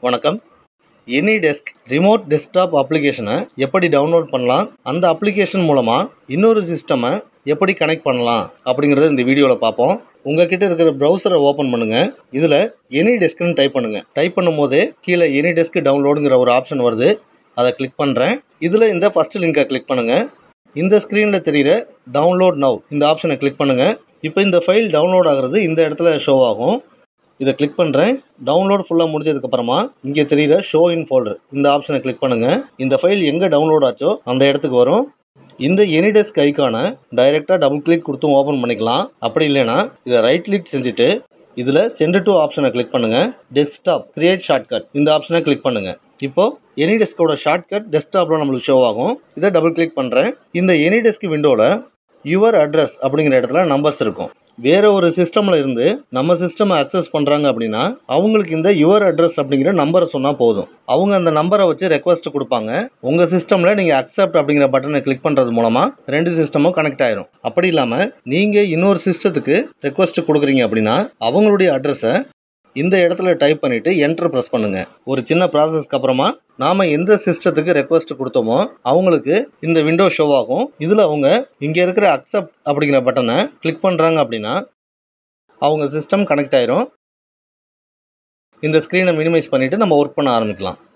வணக்கம் any desk remote desktop அப்ளிகேஷனை எப்படி டவுன்லோட் பண்ணலாம் அந்த அப்ளிகேஷன் மூலமாக இன்னொரு சிஸ்டமை எப்படி கனெக்ட் பண்ணலாம் அப்படிங்கிறத இந்த வீடியோவில் பார்ப்போம் உங்ககிட்ட இருக்கிற ப்ரௌசரை ஓப்பன் பண்ணுங்கள் இதில் எனி டெஸ்க்னு டைப் பண்ணுங்கள் டைப் பண்ணும்போதே கீழே எனி டெஸ்க் டவுன்லோடுங்கிற ஒரு ஆப்ஷன் வருது அதை கிளிக் பண்ணுறேன் இதில் இந்த ஃபஸ்ட் லிங்கை கிளிக் பண்ணுங்கள் இந்த ஸ்க்ரீனில் தெரிகிற டவுன்லோட் நவ் இந்த ஆப்ஷனை கிளிக் பண்ணுங்கள் இப்போ இந்த ஃபைல் டவுன்லோட் ஆகிறது இந்த இடத்துல ஷோ ஆகும் இதை கிளிக் பண்ணுறேன் டவுன்லோட் ஃபுல்லாக முடிஞ்சதுக்கப்புறமா இங்கே தெரியுற ஷோ இன் ஃபோல்டர் இந்த ஆப்ஷனை கிளிக் பண்ணுங்கள் இந்த ஃபைல் எங்கே டவுன்லோட் ஆச்சோ அந்த இடத்துக்கு வரும் இந்த எனிடெஸ்க் ஐக்கானை டைரெக்டாக டபுள் கிளிக் கொடுத்தும் ஓப்பன் பண்ணிக்கலாம் அப்படி இல்லைன்னா இதை ரைட் கிளிக் செஞ்சுட்டு இதில் சென்ட் டு ஆப்ஷனை கிளிக் பண்ணுங்கள் டெஸ்க்டாப் கிரியேட் ஷார்ட்கட் இந்த ஆப்ஷனை கிளிக் பண்ணுங்கள் இப்போ எனிடெஸ்கோட ஷார்ட்கட் டெஸ்க்டாப்பில் நம்மளுக்கு ஷோ ஆகும் இதை டபுள் கிளிக் பண்ணுறேன் இந்த எனிடெஸ்க் விண்டோவில் யுவர் அட்ரஸ் அப்படிங்கிற இடத்துல நம்பர்ஸ் இருக்கும் வேற ஒரு சிஸ்டமில் இருந்து நம்ம சிஸ்டமை அக்சஸ் பண்ணுறாங்க அப்படின்னா அவங்களுக்கு இந்த யுவர் அட்ரஸ் அப்படிங்கிற நம்பரை சொன்னால் போதும் அவங்க அந்த நம்பரை வச்சு ரெக்வஸ்ட் கொடுப்பாங்க உங்கள் சிஸ்டமில் நீங்கள் அக்செப்ட் அப்படிங்கிற பட்டனை கிளிக் பண்ணுறது மூலமாக ரெண்டு சிஸ்டமும் கனெக்ட் ஆயிரும் அப்படி இல்லாமல் நீங்கள் இன்னொரு சிஸ்டத்துக்கு ரெக்வஸ்ட் கொடுக்குறீங்க அப்படின்னா அவங்களுடைய அட்ரஸை இந்த இடத்துல டைப் பண்ணிவிட்டு என்டர் ப்ரெஸ் பண்ணுங்கள் ஒரு சின்ன ப்ராசஸ்க்கு அப்புறமா நாம் எந்த சிஸ்டத்துக்கு ரெக்வஸ்ட் கொடுத்தோமோ அவங்களுக்கு இந்த விண்டோ ஷோ ஆகும் இதில் அவங்க இங்கே இருக்கிற அக்செப்ட் அப்படிங்கிற பட்டனை கிளிக் பண்ணுறாங்க அப்படின்னா அவங்க சிஸ்டம் கனெக்ட் ஆயிரும் இந்த ஸ்க்ரீனை மினிமைஸ் பண்ணிவிட்டு நம்ம ஒர்க் பண்ண ஆரம்பிக்கலாம்